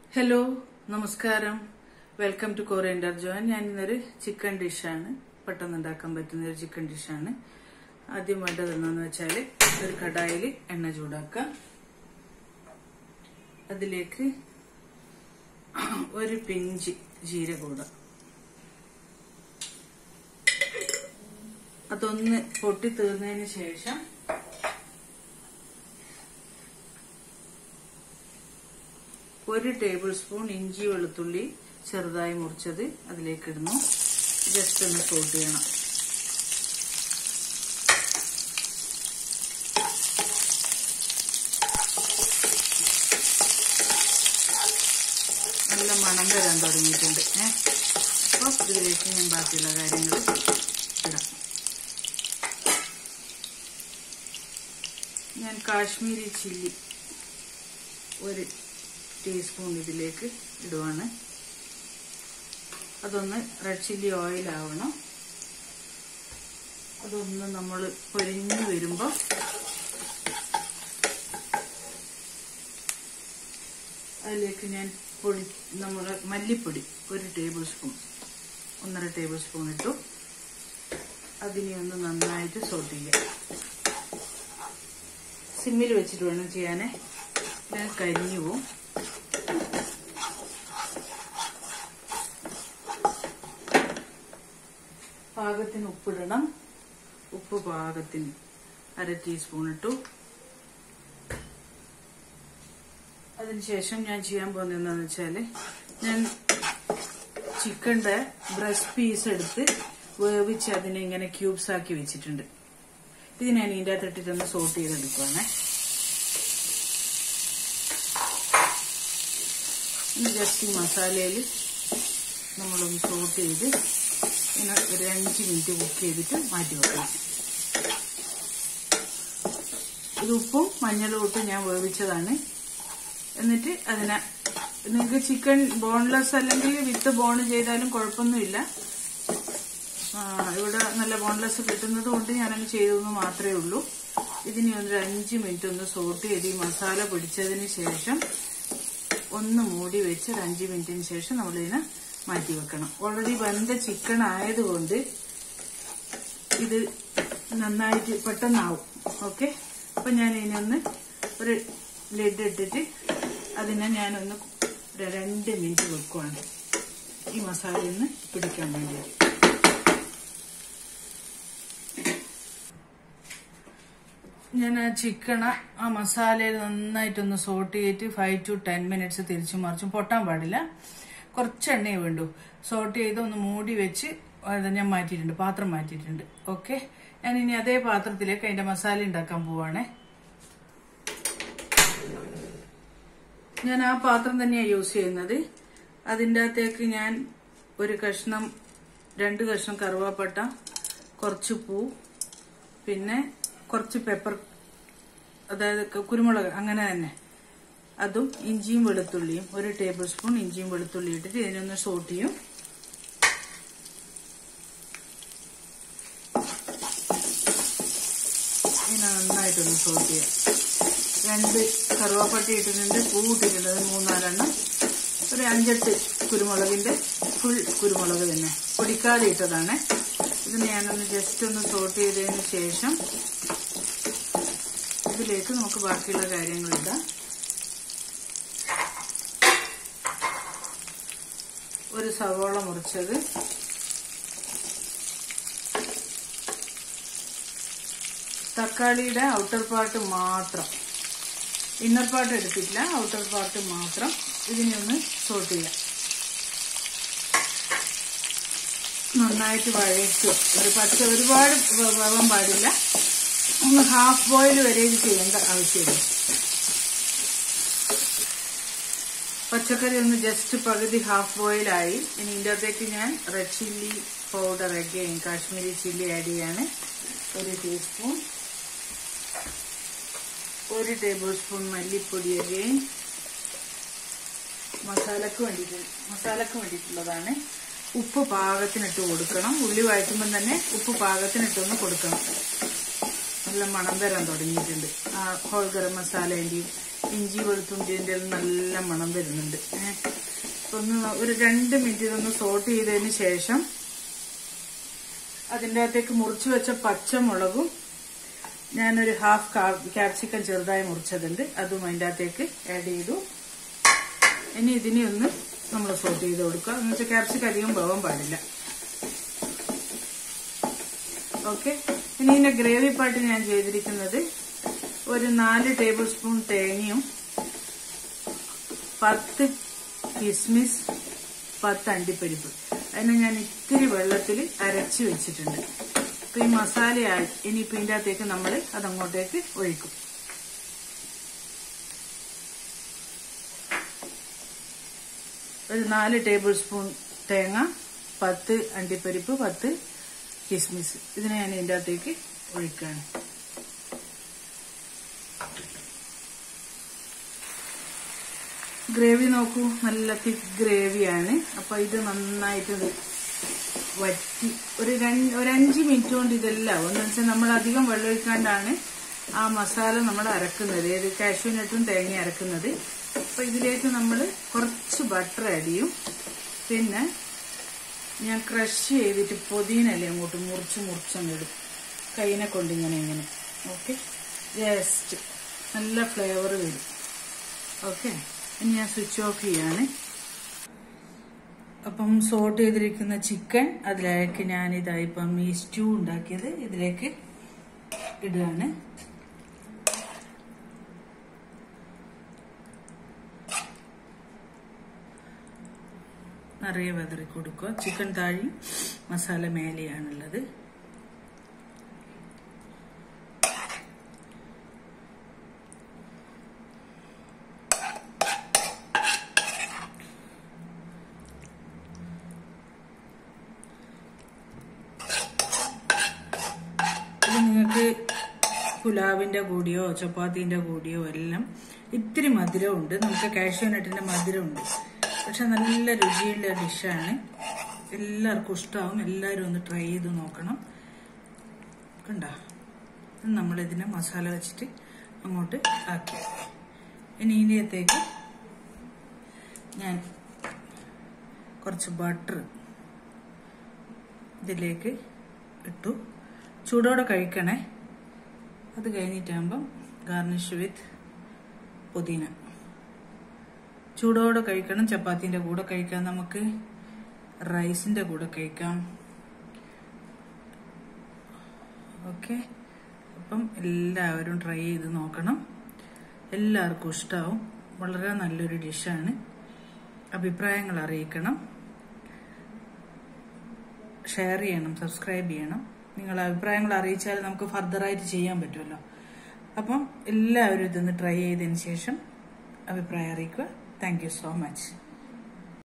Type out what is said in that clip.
hello നമസ്കാരം welcome to coriander ജോൻ ഞാൻ ഇന്നൊരു ചിക്കൻ ഡിഷാണ് പെട്ടെന്ന് ഉണ്ടാക്കാൻ പറ്റുന്ന ഒരു ചിക്കൻ ഡിഷാണ് ആദ്യം വേണ്ടത് എന്താണെന്ന് വെച്ചാൽ ഒരു കടായിൽ എണ്ണ ചൂടാക്കാം അതിലേക്ക് ഒരു പിഞ്ച് ജീരകം ഇടാം അതൊന്ന് പൊട്ടി തീർന്നതിന് ശേഷം ഒരു ടേബിൾ സ്പൂൺ ഇഞ്ചി വെളുത്തുള്ളി ചെറുതായി മുറിച്ചത് അതിലേക്ക് ഇടുന്നു ജസ്റ്റ് ഒന്ന് സോട്ട് ചെയ്യണം നല്ല മണം വരാൻ തുടങ്ങിയിട്ടുണ്ട് ഏഹ് അപ്പോൾ ഇതിലേക്ക് ഞാൻ ബാക്കിയുള്ള കാര്യങ്ങൾ ഇടാം ഞാൻ കാശ്മീരി ചില്ലി ഒരു ടീസ്പൂൺ ഇതിലേക്ക് ഇടുവാണ് അതൊന്ന് റെഡ് ചില്ലി ഓയിൽ ആവണം അതൊന്ന് നമ്മൾ പൊരിഞ്ഞു വരുമ്പോൾ അതിലേക്ക് ഞാൻ പൊടി നമ്മുടെ മല്ലിപ്പൊടി ഒരു ടേബിൾ സ്പൂൺ ഒന്നര ടേബിൾ സ്പൂൺ ഇട്ടു അതിനെ ഒന്ന് നന്നായിട്ട് സോട്ട് ചെയ്യാം സിമ്മിൽ വെച്ചിട്ട് വേണം ചെയ്യാനേ ഞാൻ കരിഞ്ഞു പോവും പാകത്തിന് ഉപ്പിടണം ഉപ്പ് പാകത്തിന് അര ടീസ്പൂൺ ഇട്ടു അതിനുശേഷം ഞാൻ ചെയ്യാൻ പോകുന്നത് എന്താണെന്ന് വെച്ചാല് ഞാൻ ചിക്കന്റെ ബ്രസ്റ്റ് പീസ് എടുത്ത് വേവിച്ച് അതിനെ ഇങ്ങനെ ക്യൂബ്സ് ആക്കി വെച്ചിട്ടുണ്ട് ഇത് ഞാൻ ഇതിൻ്റെ അകത്ത് ഇട്ടിട്ടൊന്ന് സോട്ട് ചെയ്തെടുക്കുവാണേ ഇനി ജസ്റ്റ് ഈ മസാലയിൽ നമ്മളൊന്ന് സോട്ട് ചെയ്ത് ഇങ്ങനെ ഒരു അഞ്ച് മിനിറ്റ് കുക്ക് ചെയ്തിട്ട് മാറ്റി വെക്കണം ഇത് ഉപ്പും മഞ്ഞളും ഇട്ട് ഞാൻ വേവിച്ചതാണ് എന്നിട്ട് അതിനെ നിങ്ങൾക്ക് ചിക്കൻ ബോൺലെസ് അല്ലെങ്കിൽ വിത്ത് ബോൺ ചെയ്താലും കുഴപ്പമൊന്നുമില്ല ഇവിടെ നല്ല ബോൺലെസ് കിട്ടുന്നത് കൊണ്ട് ഞാനങ്ങ് ചെയ്തതെന്ന് മാത്രമേ ഉള്ളൂ ഇതിനെ ഒരു അഞ്ച് മിനിറ്റ് ഒന്ന് സോട്ട് ചെയ്ത് ഈ മസാല പിടിച്ചതിന് ശേഷം ഒന്ന് മൂടി വെച്ച് ഒരു അഞ്ച് മിനിറ്റിന് ശേഷം നമ്മളിതിനെ മാറ്റി വെക്കണം ഓൾറെഡി വെന്ത ചിക്കൻ ആയതുകൊണ്ട് ഇത് നന്നായിട്ട് പെട്ടെന്നാവും ഓക്കെ അപ്പൊ ഞാൻ ഇതിനൊന്ന് ഒരു ലെഡ് ഇട്ടിട്ട് അതിനെ ഞാനൊന്ന് രണ്ട് മിനിറ്റ് വെക്കുവാണ് ഈ മസാല ഒന്ന് പിടിക്കാൻ വേണ്ടിയിട്ട് ഞാൻ ആ ചിക്കണ ആ മസാലയിൽ നന്നായിട്ടൊന്ന് സോട്ട് ചെയ്തിട്ട് ഫൈവ് ടു ടെൻ മിനിറ്റ്സ് തിരിച്ചു മറിച്ചും പൊട്ടാൻ പാടില്ല കുറച്ച് എണ്ണയെ വേണ്ടു സോട്ട് ചെയ്ത് ഒന്ന് മൂടി വെച്ച് അത് ഞാൻ മാറ്റിയിട്ടുണ്ട് പാത്രം മാറ്റിയിട്ടുണ്ട് ഓക്കെ ഞാൻ ഇനി അതേ പാത്രത്തിലേക്ക് അതിന്റെ മസാല ഉണ്ടാക്കാൻ പോവാണേ ഞാൻ ആ പാത്രം തന്നെയാണ് യൂസ് ചെയ്യുന്നത് അതിൻ്റെ അകത്തേക്ക് ഞാൻ ഒരു കഷ്ണം രണ്ട് കഷ്ണം കറുവാപ്പട്ട കുറച്ച് പൂ പിന്നെ കുറച്ച് പെപ്പർ അതായത് കുരുമുളക് അങ്ങനെ തന്നെ അതും ഇഞ്ചിയും വെളുത്തുള്ളിയും ഒരു ടേബിൾ സ്പൂൺ ഇഞ്ചിയും വെളുത്തുള്ളി ഇട്ടിട്ട് ഇതിനൊന്ന് സോട്ട് ചെയ്യും ഇതിനെ നന്നായിട്ടൊന്ന് സോട്ട് ചെയ്യാം രണ്ട് കറുവാപ്പട്ടി ഇട്ടിട്ടുണ്ട് പൂ ഇട്ടിട്ടുണ്ട് അത് മൂന്നാലെണ്ണം ഒരു അഞ്ചെട്ട് കുരുമുളകിന്റെ ഫുൾ കുരുമുളക് തന്നെ പൊടിക്കാതെ ഇട്ടതാണ് ഇതിന് ഞാനൊന്ന് ജസ്റ്റ് ഒന്ന് സോട്ട് ചെയ്തതിന് ശേഷം ഇതിലേക്ക് നമുക്ക് ബാക്കിയുള്ള കാര്യങ്ങൾ ഇടാം ഒരു സവോള മുറിച്ചത് തക്കാളിയുടെ ഔട്ടർ പാർട്ട് മാത്രം ഇന്നർ പാർട്ട് എടുത്തിട്ടില്ല ഔട്ടർ പാർട്ട് മാത്രം ഇതിനെ ഒന്ന് സോട്ട് ചെയ്യാം നന്നായിട്ട് വഴറ്റുക ഒരു പച്ച ഒരുപാട് വെള്ളം പാടില്ല ഒന്ന് ഹാഫ് ബോയിൽ വരെ ഇത് ചെയ്യേണ്ട ആവശ്യമില്ല പച്ചക്കറി ഒന്ന് ജസ്റ്റ് പകുതി ഹാഫ് ബോയിലായി ഇനി ഇതിൻ്റെ അകത്തേക്ക് ഞാൻ red chilli powder again Kashmiri chilli add ചെയ്യാണ് ഒരു ടീസ്പൂൺ ഒരു ടേബിൾ സ്പൂൺ മല്ലിപ്പൊടി അഗെയിൻ മസാലക്ക് വേണ്ടിയിട്ട് മസാലക്ക് വേണ്ടിയിട്ടുള്ളതാണ് ഉപ്പ് പാകത്തിനിട്ട് കൊടുക്കണം ഉള്ളി വഴറ്റുമ്പം തന്നെ ഉപ്പ് പാകത്തിനിട്ടൊന്ന് കൊടുക്കണം നല്ല മണം വരാൻ തുടങ്ങിയിട്ടുണ്ട് ആ ഹോൾ ഗരം മസാലേന്റെയും ഇഞ്ചി വെളുത്തുള്ളിൻ്റെ നല്ല മണം വരുന്നുണ്ട് ഏഹ് അപ്പൊ ഒന്ന് ഒരു രണ്ട് മിനിറ്റ് ഇതൊന്ന് സോട്ട് ചെയ്തതിന് ശേഷം അതിൻ്റെ അകത്തേക്ക് മുറിച്ച് വെച്ച പച്ചമുളകും ഞാനൊരു ഹാഫ് ക്യാപ്സിക്കം ചെറുതായി മുറിച്ചതുണ്ട് അതും അതിൻ്റെ അകത്തേക്ക് ആഡ് ചെയ്തു ഇനി ഇതിനെ ഒന്ന് നമ്മൾ സോട്ട് ചെയ്ത് കൊടുക്കുക എന്ന് വെച്ചാൽ ക്യാപ്സിക്കം അധികം പോകാൻ പാടില്ല ഓക്കെ ഇനി ഇതിന്റെ ഗ്രേവി പാട്ട് ഞാൻ ചെയ്തിരിക്കുന്നത് ഒരു നാല് ടേബിൾ സ്പൂൺ തേങ്ങയും പത്ത് കിസ്മിസ് പത്ത് അണ്ടിപ്പരിപ്പ് അതിനെ ഞാൻ ഇത്തിരി വെള്ളത്തിൽ അരച്ച് വെച്ചിട്ടുണ്ട് അപ്പൊ ഈ മസാലയായി ഇനിയിപ്പോ ഇതിന്റെ അകത്തേക്ക് നമ്മൾ അതങ്ങോട്ടേക്ക് ഒഴിക്കും ഒരു നാല് ടേബിൾ സ്പൂൺ തേങ്ങ പത്ത് അണ്ടിപ്പരിപ്പ് പത്ത് കിസ്മിസ് ഇതിനെ ഞാൻ ഇതിൻ്റെ അകത്തേക്ക് ഒഴിക്കുകയാണ് ഗ്രേവി നോക്കൂ നല്ല തിക്ക് ഗ്രേവിയാണ് അപ്പൊ ഇത് നന്നായിട്ട് ഇത് വറ്റി ഒരു രണ്ട് ഒരു അഞ്ച് മിനിറ്റ് കൊണ്ട് ഇതെല്ലാം എന്ന് വെച്ചാൽ നമ്മൾ അധികം വെള്ളം ഒഴിക്കാണ്ടാണ് ആ മസാല നമ്മൾ അരക്കുന്നത് ഏത് കാഷ്യൂനട്ടും തേങ്ങ അരക്കുന്നത് അപ്പൊ ഇതിലേക്ക് നമ്മൾ കുറച്ച് ബട്ടർ ആഡ് ചെയ്യും പിന്നെ ഞാൻ ക്രഷ് ചെയ്തിട്ട് പൊതിനല്ലേ അങ്ങോട്ട് മുറിച്ച് മുറിച്ചങ്ങിടും കൈനെ കൊണ്ട് ഇങ്ങനെ ഇങ്ങനെ ഓക്കെ ജസ്റ്റ് നല്ല ഫ്ലേവർ വരും ഓക്കെ ഇനി ഞാൻ സ്വിച്ച് ഓഫ് ചെയ്യാണ് അപ്പം സോട്ട് ചെയ്തിരിക്കുന്ന ചിക്കൻ അതിലേക്ക് ഞാൻ ഇതായിപ്പം ഈ സ്റ്റൂ ഉണ്ടാക്കിയത് ഇതിലേക്ക് ഇടുകയാണ് നിറയെ വെതറി കൊടുക്കുക ചിക്കൻ താഴി മസാല മേലെയാണുള്ളത് ഇത് നിങ്ങൾക്ക് പുലാവിന്റെ കൂടിയോ ചപ്പാത്തിന്റെ കൂടിയോ എല്ലാം ഇത്തിരി മധുരമുണ്ട് നമുക്ക് കാഷ്യൂനട്ടിന്റെ മധുരമുണ്ട് പക്ഷെ നല്ല രുചിയുള്ള ഡിഷാണ് എല്ലാവർക്കും ഇഷ്ടമാവും എല്ലാവരും ഒന്ന് ട്രൈ ചെയ്ത് നോക്കണം കണ്ട നമ്മളിതിനെ മസാല വെച്ചിട്ട് അങ്ങോട്ട് ആക്കി ഇനി ഇതിനകത്തേക്ക് ഞാൻ കുറച്ച് ബട്ടർ ഇതിലേക്ക് ഇട്ടു ചൂടോടെ കഴിക്കണേ അത് കഴിഞ്ഞിട്ടാകുമ്പം ഗാർണിഷ് വിത്ത് പുതിന ചൂടോടെ കഴിക്കണം ചപ്പാത്തിൻ്റെ കൂടെ കഴിക്കാം നമുക്ക് റൈസിൻ്റെ കൂടെ കഴിക്കാം ഓക്കെ അപ്പം എല്ലാവരും ട്രൈ ചെയ്ത് നോക്കണം എല്ലാവർക്കും ഇഷ്ടമാവും വളരെ നല്ലൊരു ഡിഷാണ് അഭിപ്രായങ്ങൾ അറിയിക്കണം ഷെയർ ചെയ്യണം സബ്സ്ക്രൈബ് ചെയ്യണം നിങ്ങളുടെ അഭിപ്രായങ്ങൾ അറിയിച്ചാൽ നമുക്ക് ഫർദറായിട്ട് ചെയ്യാൻ പറ്റുമല്ലോ അപ്പം എല്ലാവരും ഇതൊന്ന് ട്രൈ ചെയ്തതിന് ശേഷം അഭിപ്രായം അറിയിക്കുക താങ്ക് യു സോ മച്ച്